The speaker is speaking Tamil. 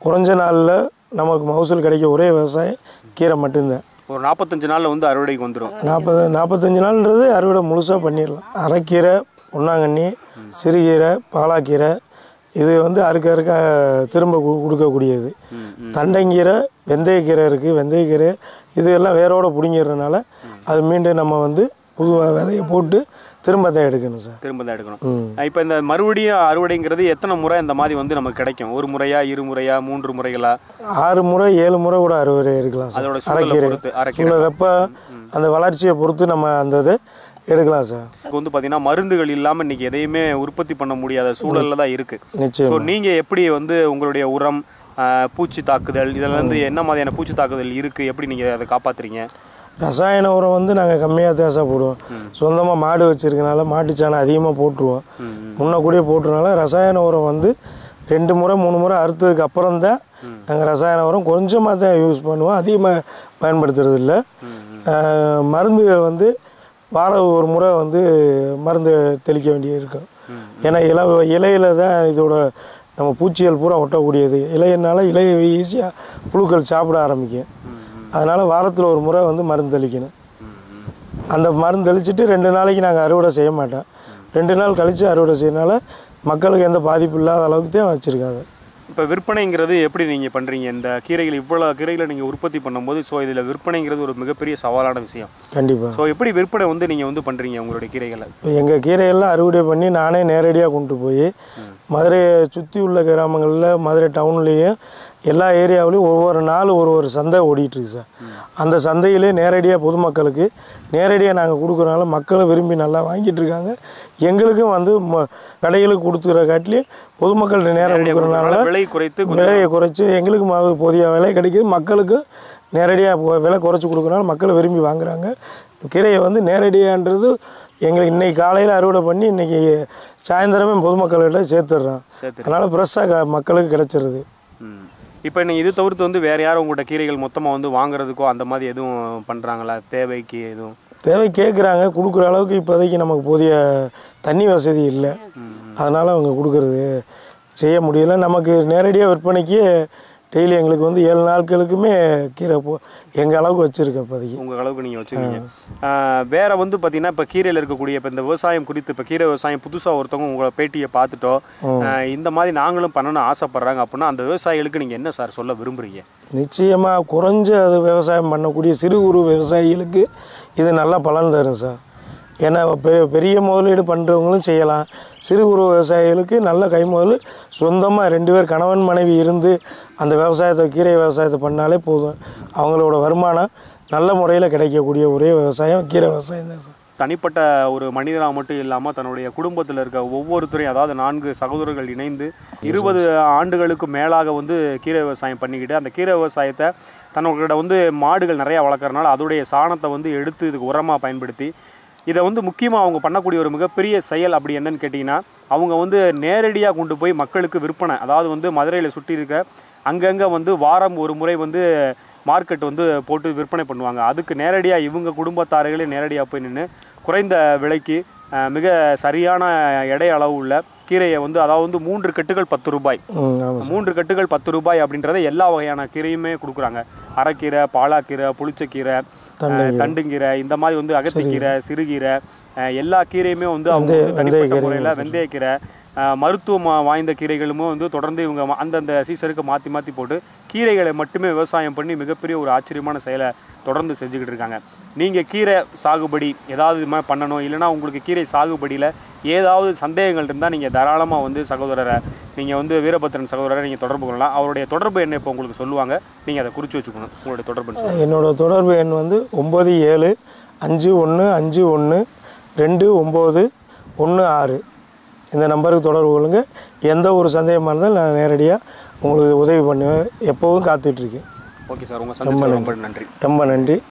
குறைஞ்ச நாளில் நமக்கு மகசூல் கிடைக்க ஒரே விவசாயம் கீரை மட்டும்தான் ஒரு நாற்பத்தஞ்சு நாளில் வந்து அறுவடைக்கு வந்துடும் நாற்பது நாற்பத்தஞ்சு நாள்ன்றது அறுவடை முழுசாக பண்ணிடலாம் அரைக்கீரை பொன்னாங்கண்ணி சிறுகீரை பாலாக்கீரை இது வந்து அறுக்க அறுக்க திரும்ப கு- கொடுக்கக்கூடியது தண்டங்கீரை வெந்தயக்கீரை இருக்குது வெந்தயக்கீரை இது எல்லாம் வேரோட பிடுங்கிறதுனால அது மீண்டும் நம்ம வந்து புது விதையை போட்டு திரும்ப தான் எடுக்கணும் சார் திரும்ப தான் எடுக்கணும் ம் இப்போ இந்த மறுபடியும் அறுவடைங்கிறது எத்தனை முறை இந்த மாதிரி வந்து நமக்கு கிடைக்கும் ஒரு முறையா இரு முறையா மூன்று முறைகளா ஆறு முறை ஏழு முறை கூட அறுவடை எடுக்கலாம் சார் அதோட சூழலை அரைக்கீரை பொறுத்து அரைக்கீரை சூழல் வெப்ப அந்த வளர்ச்சியை பொறுத்து நம்ம அந்த இதை எடுக்கலாம் சார் இப்போ வந்து பார்த்தீங்கன்னா மருந்துகள் இல்லாமல் இன்னைக்கு எதையுமே உற்பத்தி பண்ண முடியாத சூழல்ல தான் இருக்கு நிச்சயம் ஸோ நீங்கள் எப்படி வந்து உங்களுடைய உரம் ஆஹ், பூச்சி தாக்குதல் இதில் வந்து என்ன மாதிரியான பூச்சி தாக்குதல் இருக்கு எப்படி நீங்கள் அதை காப்பாத்துறீங்க ரசாயன உரம் வந்து நாங்கள் கம்மியாக தான் சார் போடுவோம் சொந்தமாக மாடு வச்சிருக்கனால மாட்டுச்சாணம் அதிகமாக போட்டுருவோம் முன்ன கூடயே போட்டுறனால ரசாயன உரம் வந்து ரெண்டு முறை மூணு முறை அறுத்ததுக்கு அப்புறம் தான் நாங்கள் ரசாயன உரம் கொஞ்சமாக தான் யூஸ் பண்ணுவோம் அதிகமாக பயன்படுத்துறது இல்லை ஆஹ், மருந்துகள் வந்து வாரம் ஒரு முறை வந்து மருந்து தெளிக்க வேண்டியது இருக்கும் ஏன்னா இல இலையில தான் இதோட நம்ம பூச்சிகள் பூரா ஒட்டக்கூடியது இலையினால இலையை ஈஸியாக புழுக்கள் சாப்பிட ஆரம்பிக்கும் அதனால் வாரத்தில் ஒரு முறை வந்து மருந்து தெளிக்கணும் அந்த மருந்து தெளிச்சிட்டு ரெண்டு நாளைக்கு நாங்கள் அறுவடை செய்ய மாட்டோம் ரெண்டு நாள் கழித்து அறுவடை செய்யறனால மக்களுக்கு எந்த பாதிப்பு இல்லாத அளவுக்கு தான் வச்சுருக்கோம் அதை இப்போ விற்பனைங்கிறது எப்படி நீங்கள் பண்ணுறீங்க இந்த கீரைகள் இவ்வளோ கீரைகளை நீங்கள் உற்பத்தி பண்ணும்போது ஸோ இதில் விற்பனைங்கிறது ஒரு மிகப்பெரிய சவாலான விஷயம் கண்டிப்பாக ஸோ எப்படி விற்பனை வந்து நீங்கள் வந்து பண்ணுறீங்க உங்களுடைய கீரைகளை இப்போ எங்கள் கீரையெல்லாம் அறுவடை பண்ணி நானே நேரடியாக கொண்டு போய் மதுரையை சுற்றி உள்ள கிராமங்களில் மதுரை டவுன்லேயும் எல்லா ஏரியாவிலையும் ஒவ்வொரு நாள் ஒரு ஒரு சந்தை ஓடிட்டுருக்கு சார் அந்த சந்தையிலே நேரடியாக பொதுமக்களுக்கு நேரடியாக நாங்கள் கொடுக்குறனால மக்களும் விரும்பி நல்லா வாங்கிட்டு இருக்காங்க எங்களுக்கும் வந்து ம கடைகளுக்கு கொடுத்துக்கிற காட்டிலையும் பொதுமக்கள் நேரம் கொடுக்குறனால விலை குறைத்து கொஞ்சம் விலையை குறைச்சி எங்களுக்கு ம- போதிய விலை கிடைக்குது மக்களுக்கும் நேரடியாக விலை குறைச்சி கொடுக்குறனால மக்கள் விரும்பி வாங்குறாங்க கீரையை வந்து நேரடியான்றது எங்களுக்கு இன்னைக்கு காலையில் அறுவடை பண்ணி இன்னைக்கு சாயந்தரமே பொதுமக்கள்கிட்ட சேர்த்துடுறோம் சேர்த்து அதனால் ஃப்ரெஷ்ஷாக மக்களுக்கு கிடைச்சிருது ம் இப்போ நீங்கள் இது தவிர்த்து வந்து வேறு யாரும் உங்கள்கிட்ட கீரைகள் மொத்தமாக வந்து வாங்குறதுக்கோ அந்த மாதிரி எதுவும் பண்ணுறாங்களா தேவைக்கு எதுவும் தேவை கேட்குறாங்க கொடுக்குற அளவுக்கு இப்போதைக்கு நமக்கு போதிய தண்ணி வசதி இல்லை அதனால் அவங்க கொடுக்குறது செய்ய முடியல நமக்கு நேரடியாக விற்பனைக்கு டெய்லி எங்களுக்கு வந்து ஏழு நாட்களுக்குமே கீரை போ எங்கள் அளவுக்கு வச்சுருக்கேன் இப்போதைக்கு உங்கள் அளவுக்கு நீங்கள் வச்சுருக்கீங்க வேற வந்து பார்த்தீங்கன்னா இப்போ கீரையில் இருக்கக்கூடிய இப்போ இந்த விவசாயம் குறித்து இப்போ கீரை விவசாயம் புதுசாக ஒருத்தவங்க உங்களை பேட்டியை பார்த்துட்டோ ஆஹ் இந்த மாதிரி நாங்களும் பண்ணணும்னு ஆசைப்பட்றாங்க அப்படின்னா அந்த விவசாயிகளுக்கு நீங்கள் என்ன சார் சொல்ல விரும்புகிறீங்க நிச்சயமாக குறைஞ்ச அது விவசாயம் பண்ணக்கூடிய சிறு குறு விவசாயிகளுக்கு இது நல்ல பலன் தரும் சார் ஏன்னா பெரிய பெரிய முதலீடு பண்ணுறவங்களும் செய்யலாம் சிறு குறு விவசாயிகளுக்கு நல்ல கை முதல் சொந்தமாக ரெண்டு பேர் கணவன் மனைவி இருந்து அந்த விவசாயத்தை கீரை விவசாயத்தை பண்ணாலே போதும் அவங்களோட வருமானம் நல்ல முறையில் கிடைக்கக்கூடிய ஒரே விவசாயம் கீரை விவசாயம் தான் சார் தனிப்பட்ட ஒரு மனிதராக மட்டும் இல்லாமல் தன்னுடைய குடும்பத்தில் இருக்க ஒவ்வொருத்தரையும் அதாவது நான்கு சகோதரர்கள் இணைந்து இருபது ஆண்டுகளுக்கு மேலாக வந்து கீரை விவசாயம் பண்ணிக்கிட்டு அந்த கீரை விவசாயத்தை தன்னோட வந்து மாடுகள் நிறையா வளர்க்குறனால அதோடைய சாணத்தை வந்து எடுத்து இதுக்கு உரமாக பயன்படுத்தி இதை வந்து முக்கியமாக அவங்க பண்ணக்கூடிய ஒரு மிகப்பெரிய செயல் அப்படி என்னன்னு கேட்டிங்கன்னா அவங்க வந்து நேரடியாக கொண்டு போய் மக்களுக்கு விற்பனை அதாவது வந்து மதுரையில் சுற்றி இருக்க அங்கங்கே வந்து வாரம் ஒரு முறை வந்து மார்க்கெட் வந்து போட்டு விற்பனை பண்ணுவாங்க அதுக்கு நேரடியாக இவங்க குடும்பத்தார்களே நேரடியாக போய் நின்று குறைந்த விலைக்கு அஹ், மிக சரியான எடை அளவு உள்ள கீரையை வந்து அதாவது வந்து மூன்று கட்டுகள் பத்து ரூபாய் ம் ஆமாம் மூன்று கட்டுகள் பத்து ரூபாய் அப்படின்றத எல்லா வகையான கீரையுமே கொடுக்குறாங்க அரைக்கீரை பாலாக்கீரை புளிச்சக்கீரை அஹ், தண்டுங்கீரை இந்த மாதிரி வந்து அகத்திக்கீரை சிறுகீரை அஹ், எல்லா கீரையுமே வந்து அவங்க வந்து தனிப்பட்ட முறையில் வெந்தயக்கீரை அஹ், மருத்துவம் வாய்ந்த கீரைகளுமே வந்து தொடர்ந்து இவங்க ம- அந்தந்த சீசனுக்கு மாற்றி மாற்றி போட்டு கீரைகளை மட்டுமே விவசாயம் பண்ணி மிகப்பெரிய ஒரு ஆச்சரியமான செயலை தொடர்ந்து செஞ்சுக்கிட்டு இருக்காங்க நீங்கள் கீரை சாகுபடி ஏதாவது இது மாதிரி பண்ணணும் இல்லைன்னா உங்களுக்கு கீரை சாகுபடியில் ஏதாவது சந்தேகங்கள் இருந்தால் நீங்கள் தாராளமாக வந்து சகோதரரை நீங்கள் வந்து வீரபத்திரன் சகோதரரை நீங்கள் தொடர்பு கொள்ளலாம் அவருடைய தொடர்பு என்ன இப்போ உங்களுக்கு சொல்லுவாங்க நீங்கள் அதை குறித்து வச்சுக்கணும் உங்களுடைய தொடர்புன்னு சொல்லுங்கள் என்னோட தொடர்பு எண் வந்து ஒம்பது ஏழு அஞ்சு ஒன்று அஞ்சு ஒன்று ரெண்டு ஒம்பது ஒன்று ஆறு இந்த நம்பருக்கு தொடர்பு கொள்ளுங்க எந்த ஒரு சந்தேகமாக இருந்தாலும் நான் நேரடியாக உங்களுக்கு உதவி பண்ணுவேன் எப்போவும் காத்துட்ருக்கேன் ஓகே சார் உங்கள் சந்திச்சு ரொம்ப நன்றி ரொம்ப நன்றி